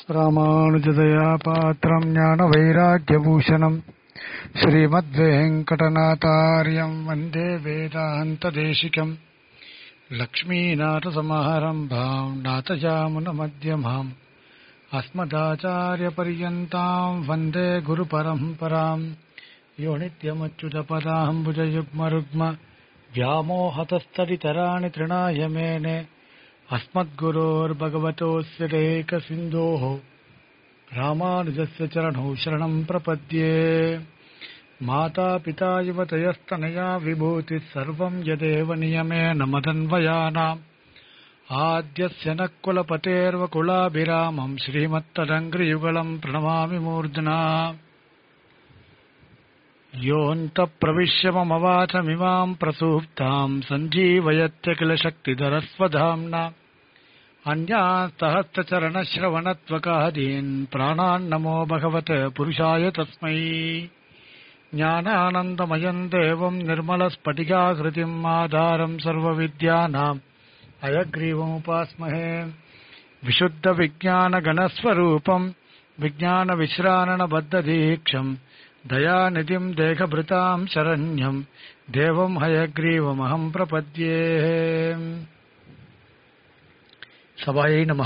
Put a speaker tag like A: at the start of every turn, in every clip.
A: ராமானுஜதயா பாத்திரம் ஞான வைராக்கியபூஷணம் ஸ்ரீமத்வேங்கடநாதாரியம் வந்தே வேதாந்ததேசிகம் லக்ஷ்மீநாதசமாரம்பாம் நாதஜாமுனமத்தியமாம் अस्मदाचार्यपर्यन्ताम् वन्दे गुरुपरम्पराम् यो नित्यमच्युतपदाम्बुजयुग्मरुग्म व्यामोहतस्तरितराणि तृणाय मेने अस्मद्गुरोर्भगवतोऽस्य रेकसिन्धोः रामानुजस्य चरणौ शरणम् प्रपद्ये मातापिता युवतयस्तनया विभूतिः सर्वम् यदेव नियमेन मदन्वयानाम् आद्यस्य नः कुलपतेर्वकुलाभिरामम् श्रीमत्तदङ्घ्रियुगलम् प्रणमामि मूर्ध्ना योऽन्तप्रविश्य मम वाचमिमाम् प्रसूप्ताम् सञ्जीवयत्य किल शक्तिधरस्वधाम्ना अन्यास्तहस्तचरणश्रवणत्वकादीन् प्राणान्नमो भगवत पुरुषाय तस्मै ज्ञानानन्दमयम् देवम् निर्मलस्फटिकाकृतिम् आधारम् सर्वविद्यानाम् अयग्रीवमुपास्महे विशुद्धविज्ञानगणस्वरूपम् विज्ञानविश्राणबद्धदीक्षम् दयानिधिम् देहभृताम् शरण्यम् देवम् हयग्रीवमहम् प्रपद्ये சபாயை நம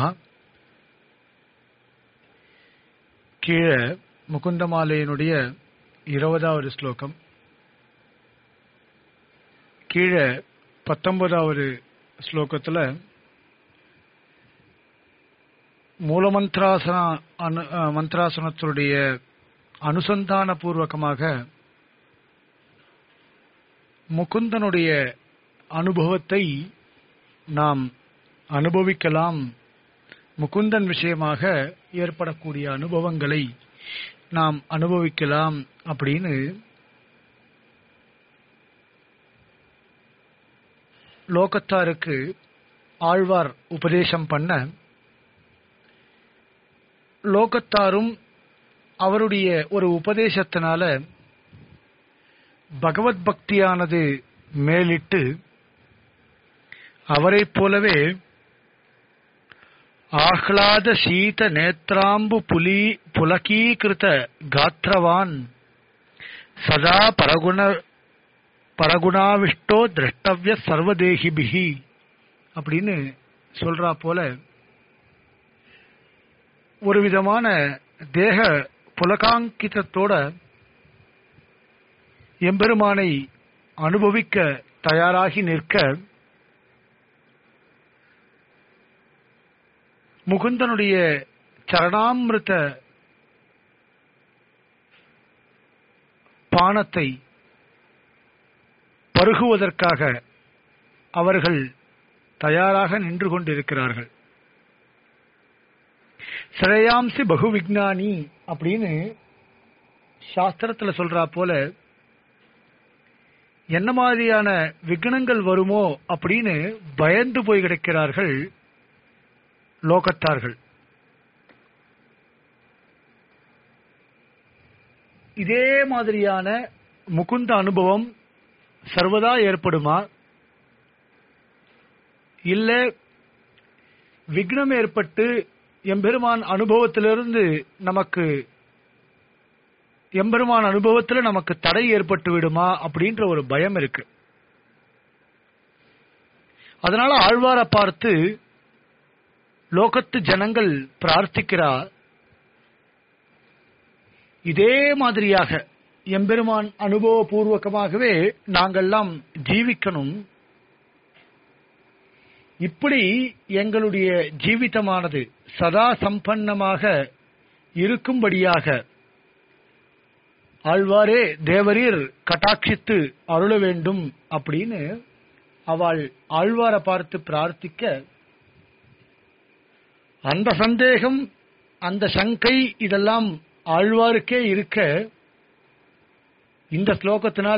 A: கீழே முகுந்தமாலையினுடைய இருபதாவது ஸ்லோகம் கீழே பத்தொன்பதாவது ஸ்லோகத்துல மூலமந்திராசன அனு மந்திராசனத்தினுடைய அனுசந்தான பூர்வகமாக முகுந்தனுடைய அனுபவத்தை நாம் அனுபவிக்கலாம் முகுந்தன் விஷயமாக ஏற்படக்கூடிய அனுபவங்களை நாம் அனுபவிக்கலாம் அப்படின்னு லோகத்தாருக்கு ஆழ்வார் உபதேசம் பண்ண லோகத்தாரும் அவருடைய ஒரு உபதேசத்தினால பகவத் பக்தியானது மேலிட்டு அவரைப் போலவே ஆஹ்லாத சீத நேத்ராம்பு புலி புலகீகிருத காத்திரவான் சதா பரகுண பரகுணாவிஷ்டோ திரஷ்டவிய சர்வதேகிபிகி அப்படின்னு சொல்றா போல ஒரு விதமான தேக புலகாங்கிதத்தோட எம்பெருமானை அனுபவிக்க தயாராகி நிற்க முகுந்தனுடைய சரணாமிருத பானத்தை பருகுவதற்காக அவர்கள் தயாராக நின்று கொண்டிருக்கிறார்கள் சிரேயாம்சி பகு விஜானி அப்படின்னு சாஸ்திரத்துல சொல்றா போல என்ன மாதிரியான விக்னங்கள் வருமோ அப்படின்னு பயந்து போய் கிடக்கிறார்கள் லோகத்தார்கள் இதே மாதிரியான முகுந்த அனுபவம் சர்வதா ஏற்படுமா இல்ல விக்னம் ஏற்பட்டு எம்பெருமான் அனுபவத்திலிருந்து நமக்கு எம்பெருமான் அனுபவத்தில் நமக்கு தடை ஏற்பட்டு விடுமா அப்படின்ற ஒரு பயம் இருக்கு அதனால ஆழ்வார பார்த்து லோகத்து ஜனங்கள் பிரார்த்திக்கிறார் இதே மாதிரியாக எம்பெருமான் அனுபவபூர்வகமாகவே நாங்கள்லாம் ஜீவிக்கணும் இப்படி எங்களுடைய ஜீவிதமானது சதா சம்பன்னமாக இருக்கும்படியாக ஆழ்வாரே தேவரீர் கட்டாட்சித்து அருள வேண்டும் அப்படின்னு அவள் ஆழ்வாரை பார்த்து பிரார்த்திக்க அந்த சந்தேகம் அந்த சங்கை இதெல்லாம் ஆழ்வாருக்கே இருக்க இந்த ஸ்லோகத்தினால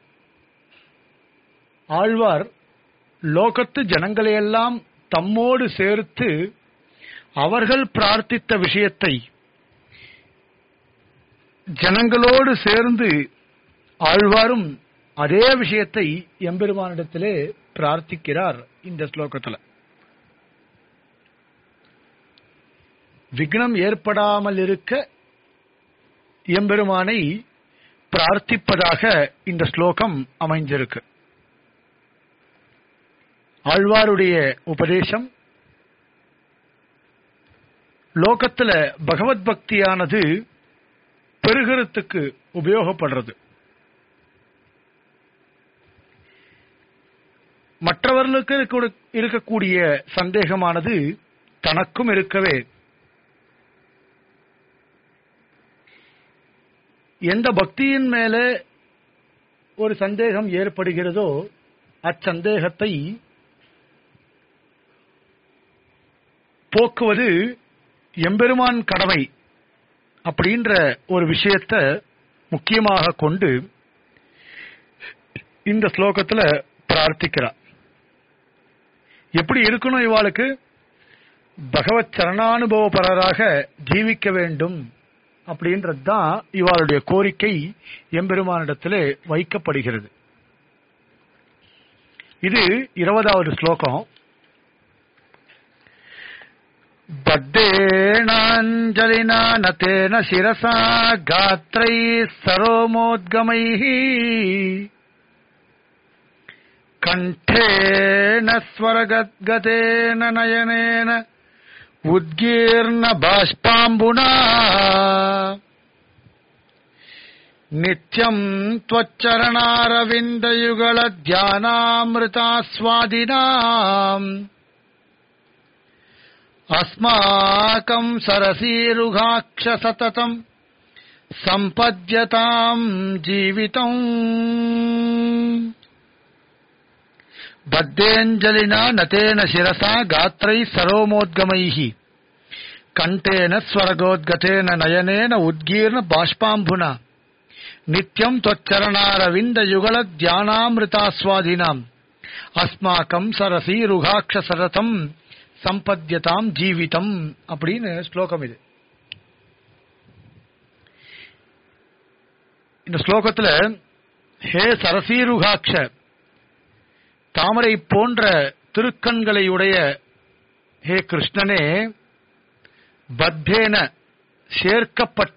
A: ஆழ்வார் லோகத்து ஜனங்களையெல்லாம் தம்மோடு சேர்த்து அவர்கள் பிரார்த்தித்த விஷயத்தை ஜனங்களோடு சேர்ந்து ஆழ்வாரும் அதே விஷயத்தை எம்பெருமானிடத்திலே பிரார்த்திக்கிறார் இந்த ஸ்லோகத்துல விக்னம் ஏற்படாமல் இருக்க எம்பெருமானை பிரார்த்திப்பதாக இந்த ஸ்லோகம் அமைஞ்சிருக்கு ஆழ்வாருடைய உபதேசம் லோகத்துல பகவத் பக்தியானது பெருகிறதுக்கு உபயோகப்படுறது மற்றவர்களுக்கு இருக்க- இருக்கக்கூடிய சந்தேகமானது தனக்கும் இருக்கவே எந்த பக்தியின் மேல ஒரு சந்தேகம் ஏற்படுகிறதோ அச்சந்தேகத்தை போக்குவது எம்பெருமான் கடமை அப்படின்ற ஒரு விஷயத்தை முக்கியமாக கொண்டு இந்த ஸ்லோகத்துல பிரார்த்திக்கிறார் எப்படி இருக்கணும் இவாளுக்கு பகவத் சரணானுபவபரராக ஜீவிக்க வேண்டும் அப்படின்றது தான் இவாளுடைய கோரிக்கை எம்பெருமானிடத்திலே வைக்கப்படுகிறது இது இருபதாவது ஸ்லோகம் बद्धेनाञ्जलिना न तेन शिरसा गात्रैः सरोमोद्गमैः कण्ठेन स्वरगद्गतेन नयनेन उद्गीर्न बाष्पाम्बुना नित्यम् त्वच्चरणारविन्दयुगलध्यानामृतास्वादिनाम् अस्माकम् सरसीरुघाक्ष सततम् सम्पद्यताम् जीवितम् बद्धेऽञ्जलिना नतेन शिरसा गात्रैः सरोमोद्गमैः कण्ठेन स्वरगोद्गतेन नयनेन उद्गीर्न बाष्पाम्बुना नित्यम् त्वच्चरणारविन्दयुगलध्यानामृतास्वादिनाम् अस्माकम् सरसीरुघाक्ष सततम् சம்பத்தியதாம் ஜீவிதம் அப்படின்னு ஸ்லோகம் இது இந்த ஸ்லோகத்துல ஹே சரசீருகாட்ச தாமரை போன்ற திருக்கண்களை உடைய ஹே கிருஷ்ணனே பத்தேன சேர்க்கப்பட்ட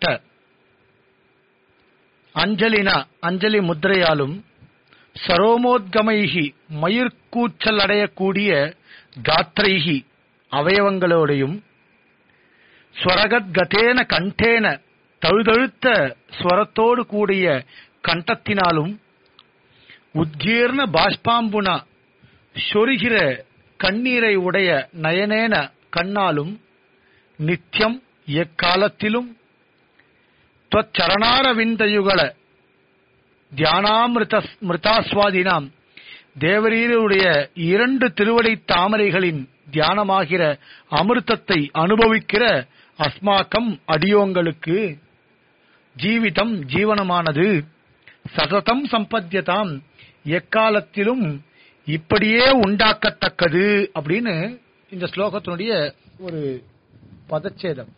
A: அஞ்சலினா அஞ்சலி முத்திரையாலும் சரோமோத்கமைகி மயிர்கூச்சல் அடையக்கூடிய காத்ரைகி அவயவங்களோடையும் ஸ்வரகத் கதேன கண்டேன தழுதழுத்த ஸ்வரத்தோடு கூடிய கண்டத்தினாலும் உத்கீர்ண பாஷ்பாம்புனா சொரிகிற கண்ணீரை உடைய நயனேன கண்ணாலும் நித்தியம் எக்காலத்திலும் சரணாரவிந்தயுகள தியானாமிருத மிருதாஸ்வாதினாம் தேவரீருடைய இரண்டு திருவடி தாமரைகளின் தியானமாகிற அமிர்தத்தை அனுபவிக்கிற அஸ்மாக்கம் அடியோங்களுக்கு ஜீவிதம் ஜீவனமானது சததம் சம்பத்தியதாம் எக்காலத்திலும் இப்படியே உண்டாக்கத்தக்கது அப்படின்னு இந்த ஸ்லோகத்தினுடைய ஒரு பதச்சேதம்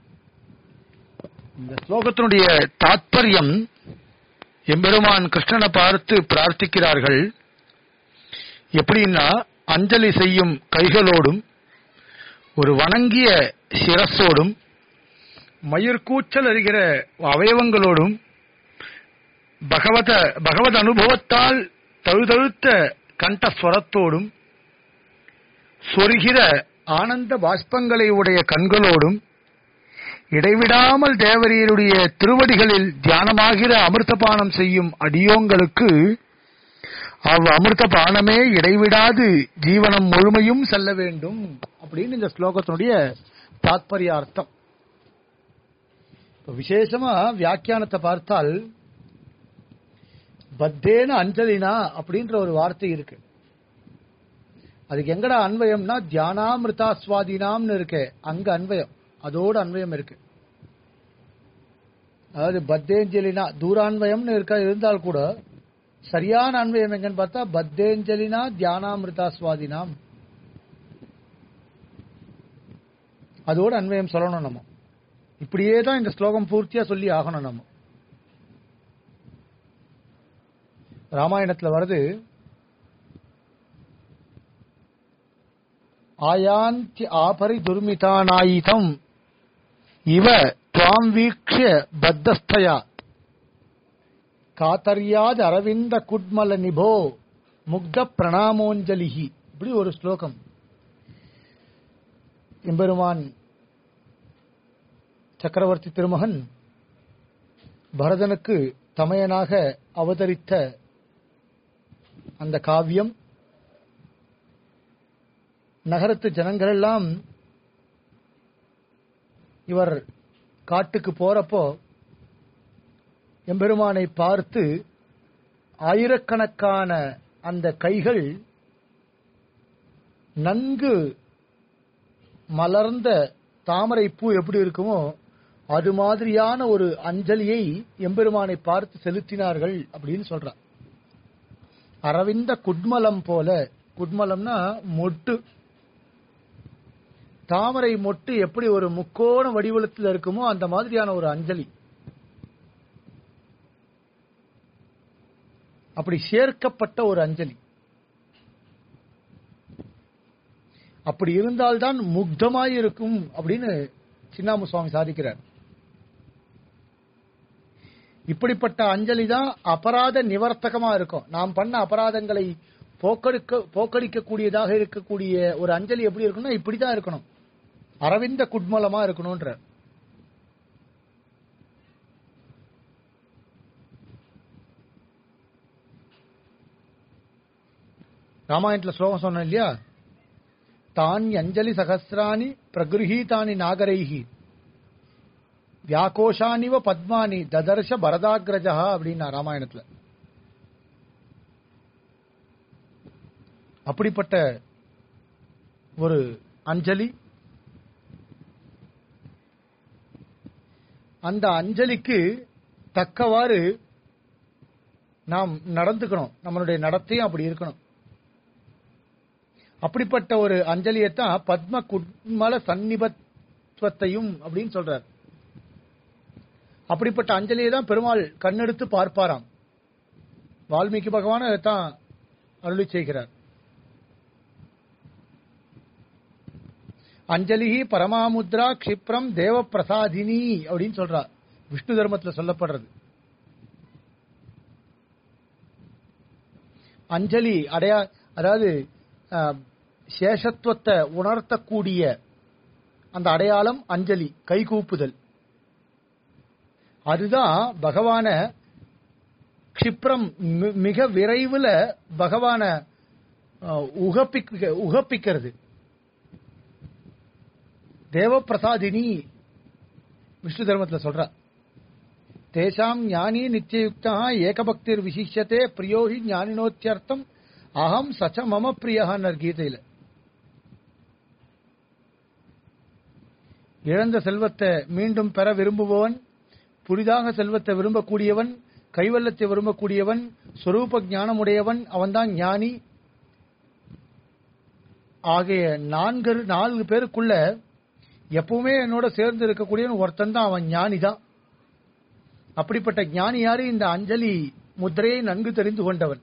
A: இந்த ஸ்லோகத்தினுடைய தாத்பரியம் எம்பெருமான் கிருஷ்ணனை பார்த்து பிரார்த்திக்கிறார்கள் எப்படின்னா அஞ்சலி செய்யும் கைகளோடும் ஒரு வணங்கிய சிரசோடும் மயிர்கூச்சல் அறிகிற அவயவங்களோடும் பகவத பகவத் அனுபவத்தால் தழுதழுத்த கண்டஸ்வரத்தோடும் சொருகிற ஆனந்த பாஷ்பங்களை உடைய கண்களோடும் இடைவிடாமல் தேவரீருடைய திருவடிகளில் தியானமாகிற அமிர்தபானம் செய்யும் அடியோங்களுக்கு அவ் அமிர்த பானமே இடைவிடாது ஜீவனம் முழுமையும் செல்ல வேண்டும் அப்படின்னு இந்த ஸ்லோகத்தினுடைய தாத்பரியார்த்தம் இப்ப விசேஷமா வியாக்கியானத்தை பார்த்தால் பத்தேன அஞ்சலினா அப்படின்ற ஒரு வார்த்தை இருக்கு அதுக்கு எங்கடா அன்வயம்னா தியானாமிருதாஸ்வாதினாம்னு இருக்கு அங்க அன்வயம் அதோட அன்வயம் இருக்கு அதாவது பத்தேஞ்சலினா தூரான்வயம்னு இருக்க இருந்தால் கூட சரியான அன்வயம் எங்கன்னு பார்த்தா பத்தேஞ்சலினா தியானாமிருதாஸ்வாதினாம் அதோட அன்வயம் சொல்லணும் நம்ம இப்படியே தான் இந்த ஸ்லோகம் பூர்த்தியா சொல்லி ஆகணும் நம்ம ராமாயணத்துல வருது ஆயாந்தி ஆபரி துர்மிதானாயிதம் இவ துவாம் வீக்ஷ பத்தஸ்தயா காத்தறியாத அரவிந்த குட்மல நிபோ முக்த பிரணாமோஞ்சலிஹி இப்படி ஒரு ஸ்லோகம் எம்பெருமான் சக்கரவர்த்தி திருமகன் பரதனுக்கு தமையனாக அவதரித்த அந்த காவியம் நகரத்து ஜனங்கள் எல்லாம் இவர் காட்டுக்கு போறப்போ எம்பெருமானை பார்த்து ஆயிரக்கணக்கான அந்த கைகள் நன்கு மலர்ந்த தாமரை பூ எப்படி இருக்குமோ அது மாதிரியான ஒரு அஞ்சலியை எம்பெருமானை பார்த்து செலுத்தினார்கள் அப்படின்னு சொல்றார் அரவிந்த குட்மலம் போல குட்மலம்னா மொட்டு தாமரை மொட்டு எப்படி ஒரு முக்கோண வடிவத்தில் இருக்குமோ அந்த மாதிரியான ஒரு அஞ்சலி அப்படி சேர்க்கப்பட்ட ஒரு அஞ்சலி அப்படி இருந்தால்தான் முக்தமாய் இருக்கும் அப்படின்னு சின்னாமு சுவாமி சாதிக்கிறார் இப்படிப்பட்ட அஞ்சலி தான் அபராத நிவர்த்தகமா இருக்கும் நாம் பண்ண அபராதங்களை போக்கடிக்க போக்கடிக்கக்கூடியதாக இருக்கக்கூடிய ஒரு அஞ்சலி எப்படி இருக்கணும்னா இப்படிதான் இருக்கணும் அரவிந்த குட்மலமா இருக்கணும்ன்ற ராமாயணத்துல ஸ்லோகம் சொன்னோம் இல்லையா தான் அஞ்சலி சகசிராணி பிரகிருஹீதானி நாகரைஹி வியாகோஷானிவ பத்மானி ததர்ஷ பரதாகிரஜா அப்படின்னா ராமாயணத்துல அப்படிப்பட்ட ஒரு அஞ்சலி அந்த அஞ்சலிக்கு தக்கவாறு நாம் நடந்துக்கணும் நம்மளுடைய நடத்தையும் அப்படி இருக்கணும் அப்படிப்பட்ட ஒரு அஞ்சலியத்தான் பத்ம குட்மல சந்நிபத்வத்தையும் அப்படின்னு சொல்றார் அப்படிப்பட்ட அஞ்சலியை தான் பெருமாள் கண்ணெடுத்து பார்ப்பாராம் வால்மீகி பகவான் அதைத்தான் அருளி செய்கிறார் அஞ்சலி பரமாமுத்ரா க்ஷிப்ரம் தேவ பிரசாதினி அப்படின்னு சொல்றார் விஷ்ணு தர்மத்துல சொல்லப்படுறது அஞ்சலி அடையா அதாவது அஹ், சேஷத்துவத்தை உணர்த்தக்கூடிய அந்த அடையாளம் அஞ்சலி கைகூப்புதல் அதுதான் பகவான க்ஷிப்ரம் மி- மிக விரைவில் பகவான அஹ், உகப்பிக்க உகப்பிக்கிறது தேவப்பிரசாதினி விஷ்ணு தர்மத்துல சொல்ற தேசாம் ஞானி நித்தியயுக்தா ஏகபக்திர் விசிஷ்யத்தே பிரியோஹி ஞானினோத்தியர்த்தம் அகம் சச்ச மம பிரியஹான்னர் கீதையில இழந்த செல்வத்தை மீண்டும் பெற விரும்புபவன் புதிதாக செல்வத்தை விரும்பக்கூடியவன் கைவல்லத்தை விரும்பக்கூடியவன் சொரூப ஞானமுடையவன் அவன்தான் ஞானி ஆகிய நான்கு நான்கு பேருக்குள்ள எப்பவுமே என்னோட சேர்ந்து இருக்கக்கூடியவன் ஒருத்தன் தான் அவன் ஞானி தான் அப்படிப்பட்ட ஞானி யாரு இந்த அஞ்சலி முத்திரையை நன்கு தெரிந்து கொண்டவன்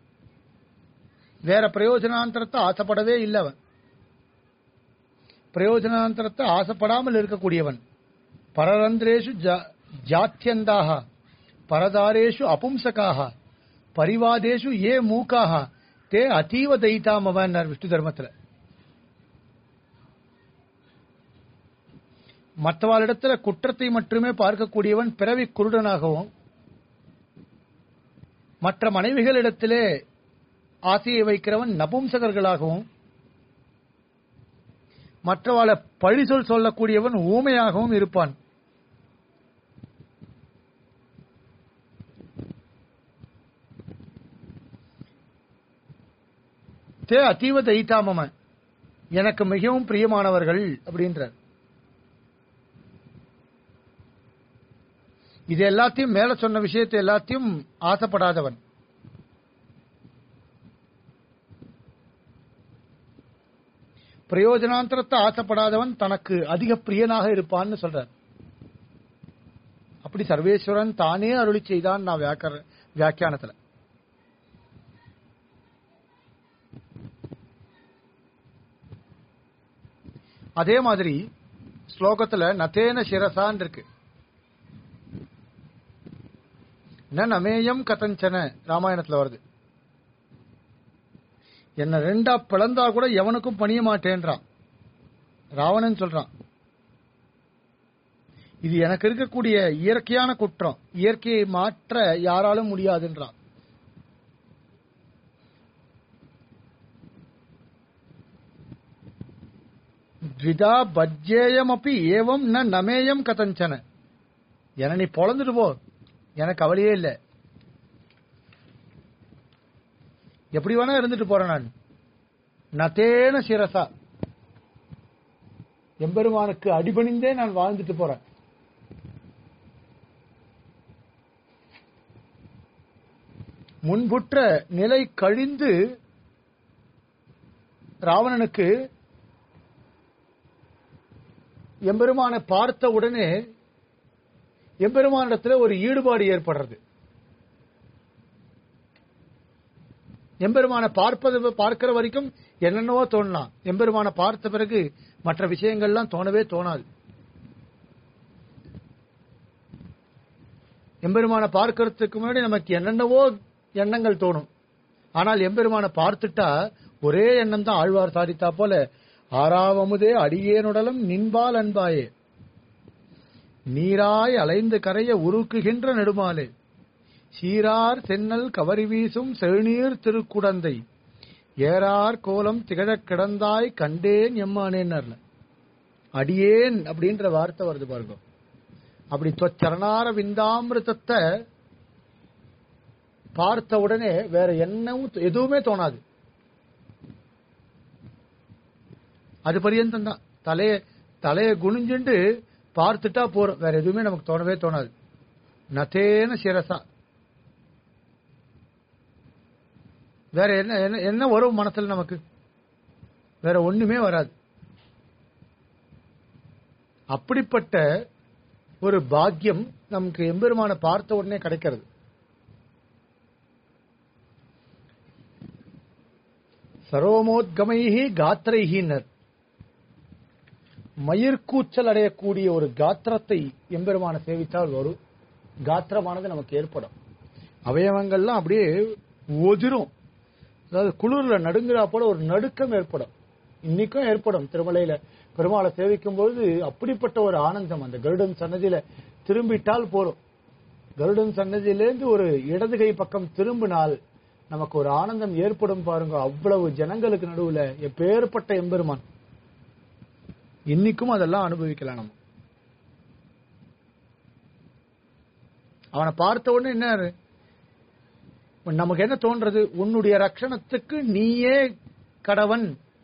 A: வேற பிரயோஜனாந்தரத்தை ஆசைப்படவே இல்லை அவன் பிரயோஜனாந்தரத்தை ஆசைப்படாமல் இருக்கக்கூடியவன் பரரந்திரேஷு ஜா- ஜாத்தியந்தாக பரதாரேஷு அபும்சகாக பரிவாதேஷு ஏ மூக்காக தே அதீவ தைத்தாமவன் விஷ்ணு தர்மத்துல மற்றவாளிடத்துல குற்றத்தை மட்டுமே பார்க்கக்கூடியவன் பிறவி குருடனாகவும் மற்ற மனைவிகளிடத்திலே ஆசையை வைக்கிறவன் நபும்சகர்களாகவும் மற்றவாளை பழிசொல் சொல்லக்கூடியவன் ஊமையாகவும் இருப்பான் தே அதீவ தைத்தாமம எனக்கு மிகவும் பிரியமானவர்கள் அப்படின்றார் இது எல்லாத்தையும் மேல சொன்ன விஷயத்தை எல்லாத்தையும் ஆசைப்படாதவன் பிரயோஜனாந்தரத்தை ஆசைப்படாதவன் தனக்கு அதிக பிரியனாக இருப்பான்னு சொல்றார் அப்படி சர்வேஸ்வரன் தானே அருளி செய்தான் நான் வியாக்கர வியாக்கியானத்துல அதே மாதிரி ஸ்லோகத்துல நதேன சிரசான் இருக்கு ந நமேயம் கதஞ்சன ராமாயணத்துல வருது என்ன ரெண்டா பிளந்தா கூட எவனுக்கும் பணிய மாட்டேன்றான் ராவணன் சொல்றான் இது எனக்கு இருக்கக்கூடிய இயற்கையான குற்றம் இயற்கையை மாற்ற யாராலும் முடியாதுன்றான் த்விதா பஜ்யேயம் அப்படி ஏவம் ந நமேயம் கதஞ்சன என நீ பொழந்துட்டு போ எனக்கு கவலையே இல்லை எப்படி வேணா இருந்துட்டு போறேன் நான் நதேன சிரசா எம்பெருமானுக்கு அடிபணிந்தே நான் வாழ்ந்துட்டு போறேன் முன்புற்ற நிலை கழிந்து ராவணனுக்கு எம்பெருமானை பார்த்த உடனே எம்பெருமானிடத்துல ஒரு ஈடுபாடு ஏற்படுறது எம்பெருமானை பார்ப்பது பார்க்கிற வரைக்கும் என்னென்னவோ தோணலாம் எம்பெருமானை பார்த்த பிறகு மற்ற விஷயங்கள்லாம் தோணவே தோணாது எம்பெருமானை பார்க்கறதுக்கு முன்னாடி நமக்கு என்னென்னவோ எண்ணங்கள் தோணும் ஆனால் எம்பெருமானை பார்த்துட்டா ஒரே எண்ணம் தான் ஆழ்வார் சாதித்தா போல ஆறாவமுதே அடியேனுடலும் நின்பால் அன்பாயே நீராய் அலைந்து கரைய உருக்குகின்ற நெடுமாலே சீரார் சென்னல் கவரி வீசும் செழுநீர் திருக்குடந்தை ஏறார் கோலம் திகழக் கிடந்தாய் கண்டேன் எம்மானேன்னு அடியேன் அப்படின்ற வார்த்தை வருது பாருங்க அப்படி சரணார விந்தாமிருத்தத்தை பார்த்த உடனே வேற என்னவும் எதுவுமே தோணாது அது பரியந்தம் தான் தலைய தலைய குனிஞ்சுண்டு பார்த்துட்டா போறோம் வேற எதுவுமே நமக்கு தோணவே தோணாது நதேன சிரசா வேற என்ன என்ன என்ன வரும் மனசுல நமக்கு வேற ஒண்ணுமே வராது அப்படிப்பட்ட ஒரு பாக்கியம் நமக்கு எம்பெருமான பார்த்த உடனே கிடைக்கிறது சரோமோத்கமைஹி காத்திரைஹினர் மயிர்கூச்சல் அடையக்கூடிய ஒரு காத்திரத்தை எம்பெருமான சேவித்தால் ஒரு காத்திரமானது நமக்கு ஏற்படும் அவயவங்கள்லாம் அப்படியே ஒதிரும் அதாவது குளிர்ல நடுங்குறா போல ஒரு நடுக்கம் ஏற்படும் இன்னைக்கும் ஏற்படும் திருமலையில பெருமாளை சேவிக்கும் பொழுது அப்படிப்பட்ட ஒரு ஆனந்தம் அந்த கருடன் சன்னதியில திரும்பிட்டால் போறோம் கருடன் சன்னதியிலேருந்து ஒரு இடது கை பக்கம் திரும்பினால் நமக்கு ஒரு ஆனந்தம் ஏற்படும் பாருங்க அவ்வளவு ஜனங்களுக்கு நடுவுல எப்பேற்பட்ட எம்பெருமான் இன்னைக்கும் அதெல்லாம் அனுபவிக்கலாம் நம்ம அவனை பார்த்த உடனே என்ன நமக்கு என்ன தோன்றது உன்னுடைய ரட்சணத்துக்கு நீயே கடவன்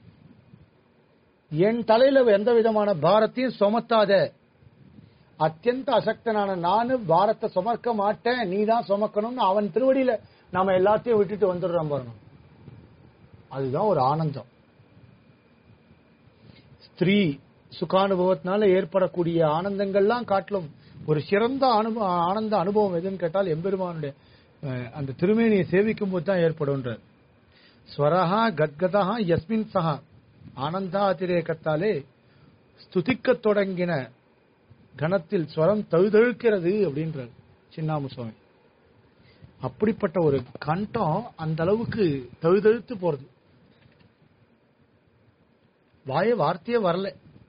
A: என் தலையில எந்த விதமான பாரத்தையும் சுமத்தாத அத்தியந்த அசக்தனான நானு பாரத்தை சுமக்க மாட்டேன் நீ தான் சுமக்கணும்னு அவன் திருவடியில நாம எல்லாத்தையும் விட்டுட்டு வந்துடுறோம் பாருங்க அதுதான் ஒரு ஆனந்தம் ஸ்திரீ சுகானுபவத்தினால ஏற்படக்கூடிய ஆனந்தங்கள்லாம் காட்டிலும் ஒரு சிறந்த அனுபவ ஆனந்த அனுபவம் எதுன்னு கேட்டால் எம்பெருமானுடைய அந்த திருமேனியை சேவிக்கும் போது தான் ஏற்படும்ன்றார் ஸ்வரஹா கத்கதா யஸ்மின் சஹா ஆனந்தாதிரேகத்தாலே ஸ்துதிக்க தொடங்கின கணத்தில் ஸ்வரம் தழுதழுக்கிறது அப்படின்றார் சின்னாமு சுவாமி அப்படிப்பட்ட ஒரு கண்டம் அந்த அளவுக்கு தழுதழுத்து போறது வாய வார்த்தையே வரல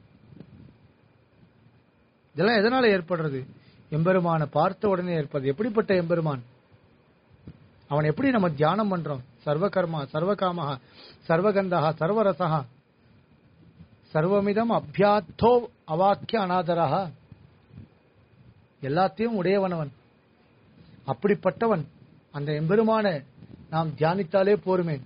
A: இதெல்லாம் எதனால ஏற்படுறது எம்பெருமான பார்த்த உடனே ஏற்பது எப்படிப்பட்ட எம்பெருமான் அவன் எப்படி நம்ம தியானம் பண்றோம் சர்வகர்மா சர்வகாமஹா சர்வகந்தஹா சர்வரசஹா சர்வமிதம் அபியாத்தோ அவாக்கிய அநாதரஹா எல்லாத்தையும் உடையவனவன் அப்படிப்பட்டவன் அந்த எம்பெருமான நாம் தியானித்தாலே போருமே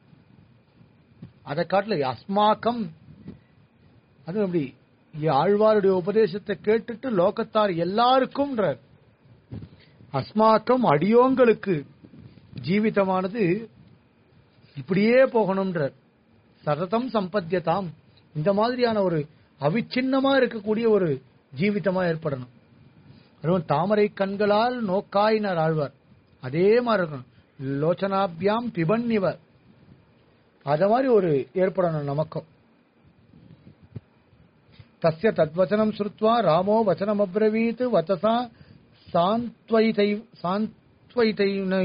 A: அதை காட்டில அஸ்மாக்கம் அது எப்படி ஆழ்வாருடைய உபதேசத்தை கேட்டுட்டு லோகத்தார் எல்லாருக்கும் அஸ்மாக்கம் அடியோங்களுக்கு ஜீவிதமானது இப்படியே போகணும்ன்றார் சததம் சம்பத்தியதாம் இந்த மாதிரியான ஒரு அவிச்சின்னமா இருக்கக்கூடிய ஒரு ஜீவிதமா ஏற்படணும் அதுவும் தாமரை கண்களால் நோக்காயினார் ஆழ்வார் அதே மாதிரி இருக்கணும் லோச்சனாபியாம் பிபன்னிவர் அத மாதிரி ஒரு ஏற்படணும் நமக்கும் தஸ்ய தத்வச்சனம் ஸ்ருத்வா ராமோ வச்சனமப்ரவீத் வச்சசா சாந்த்வைதை சாந்த்வைதைனை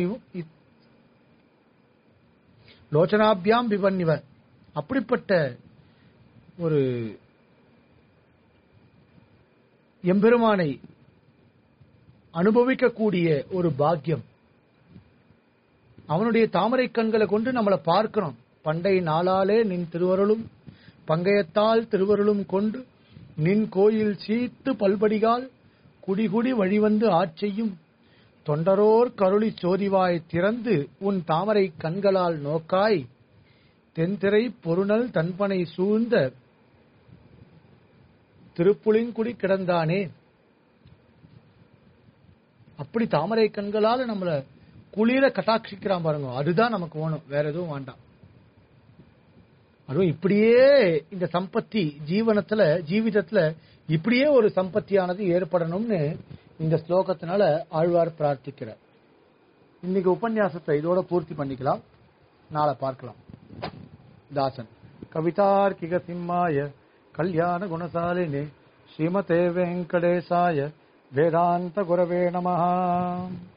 A: லோச்சனாபியாம் விபன்னிவ அப்படிப்பட்ட ஒரு எம்பெருமானை அனுபவிக்கக்கூடிய ஒரு பாக்கியம் அவனுடைய தாமரை கண்களை கொண்டு நம்மளை பார்க்கிறோம் பண்டை நாளாலே நின் திருவருளும் பங்கயத்தால் திருவருளும் கொண்டு நின் கோயில் சீத்து பல்படிகால் குடிகுடி வழிவந்து ஆட்செய்யும் தொண்டரோர் கருளி சோதிவாய் திறந்து உன் தாமரை கண்களால் நோக்காய் தென்திரை பொருணல் தன்பனை சூழ்ந்த திருப்புளிங்குடி கிடந்தானே அப்படி தாமரை கண்களால நம்மள குளிர கட்டாட்சிக்கிறான் பாருங்க அதுதான் நமக்கு வேணும் வேற எதுவும் வேண்டாம் அதுவும் இப்படியே இந்த சம்பத்தி ஜீவனத்துல ஜீவிதத்துல இப்படியே ஒரு சம்பத்தியானது ஏற்படணும்னு இந்த ஸ்லோகத்தினால ஆழ்வார் பிரார்த்திக்கிறார் இன்னைக்கு உபன்யாசத்தை இதோட பூர்த்தி பண்ணிக்கலாம் நாளை பார்க்கலாம் தாசன் கவிதார்க்கிக சிம்மாய கல்யாண குணசாலினி ஸ்ரீமதே வெங்கடேசாய வேதாந்த குரவே நமஹா